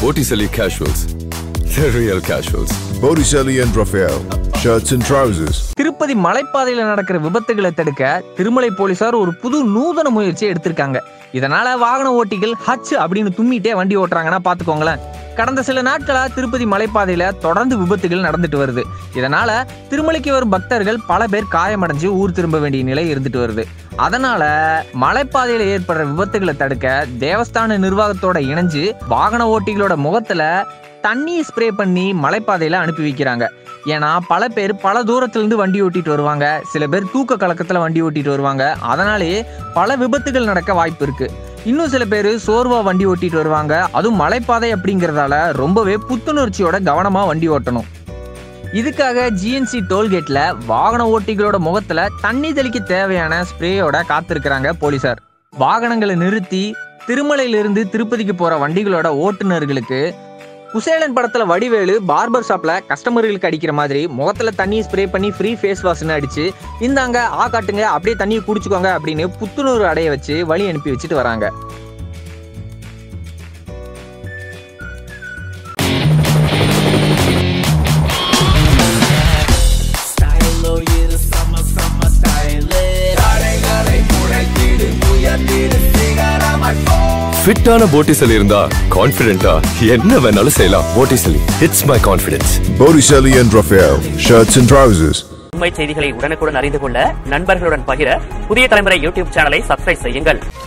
Botticelli Casuals. The real casuals. Botticelli and Raphael, shirts and trousers. Tirupati மலைப்பாதையில நடக்கிற விபத்துகளை தடுக்க திருமலை போலீசார் ஒரு புது நூதன முயற்சியை எடுத்திருக்காங்க இதனால வாகன ஓட்டிகள் ஹச் அப்படின்னு தும்மிட்டே வண்டி ஓட்டுறாங்கன்னா பாத்துக்கோங்களேன் கடந்த சில நாட்களா திருப்பதி மலைப்பாதையில தொடர்ந்து விபத்துகள் நடந்துட்டு வருது இதனால திருமலைக்கு வரும் பக்தர்கள் பல பேர் காயமடைஞ்சு ஊர் திரும்ப வேண்டிய நிலை இருந்துட்டு வருது அதனால மலைப்பாதையில ஏற்படுற விபத்துகளை தடுக்க தேவஸ்தான நிர்வாகத்தோட இணைஞ்சு வாகன ஓட்டிகளோட முகத்துல தண்ணி ஸ்ப்ரே பண்ணி மலைப்பாதையில அனுப்பி வைக்கிறாங்க ஏன்னா பல பேர் பல தூரத்துல இருந்து வண்டி ஓட்டிட்டு வருவாங்க சில பேர் தூக்க கலக்கத்துல வண்டி ஓட்டிட்டு வருவாங்க அதனாலேயே பல விபத்துகள் நடக்க வாய்ப்பு இருக்கு இன்னும் சில பேர் சோர்வா வண்டி ஓட்டிட்டு வருவாங்க அதுவும் மலைப்பாதை அப்படிங்கறதால ரொம்பவே புத்துணர்ச்சியோட கவனமா வண்டி ஓட்டணும் இதுக்காக ஜிஎன்சி டோல்கேட்ல வாகன ஓட்டிகளோட முகத்துல தண்ணி தெளிக்க தேவையான ஸ்ப்ரேயோட காத்திருக்கிறாங்க போலீசார் வாகனங்களை நிறுத்தி திருமலையிலிருந்து திருப்பதிக்கு போற வண்டிகளோட ஓட்டுநர்களுக்கு குசேலன் படத்துல வடிவேலு பார்பர் ஷாப்ல கஸ்டமர்களுக்கு அடிக்கிற மாதிரி முகத்துல தண்ணி ஸ்ப்ரே பண்ணி ஃப்ரீ ஃபேஸ் வாஷ்னு அடிச்சு இந்தாங்க ஆ காட்டுங்க அப்படியே தண்ணியை குடிச்சுக்கோங்க அப்படின்னு புத்துணர்வு அடைய வச்சு வழி அனுப்பி வச்சுட்டு வராங்க ஃபிட்டான போட்டிசலி இருந்தா கான்ஃபிடென்ட்டா என்ன வேணாலும் செய்யலாம் Botticelli it's my confidence Botticelli and Raphael, shirts and trousers. உண்மை செய்திகளை உடனுக்குடன் அறிந்து கொள்ள நண்பர்களுடன் பகிர புதிய தலைமுறை யூடியூப் சேனலை சப்ஸ்கிரைப் செய்யுங்கள்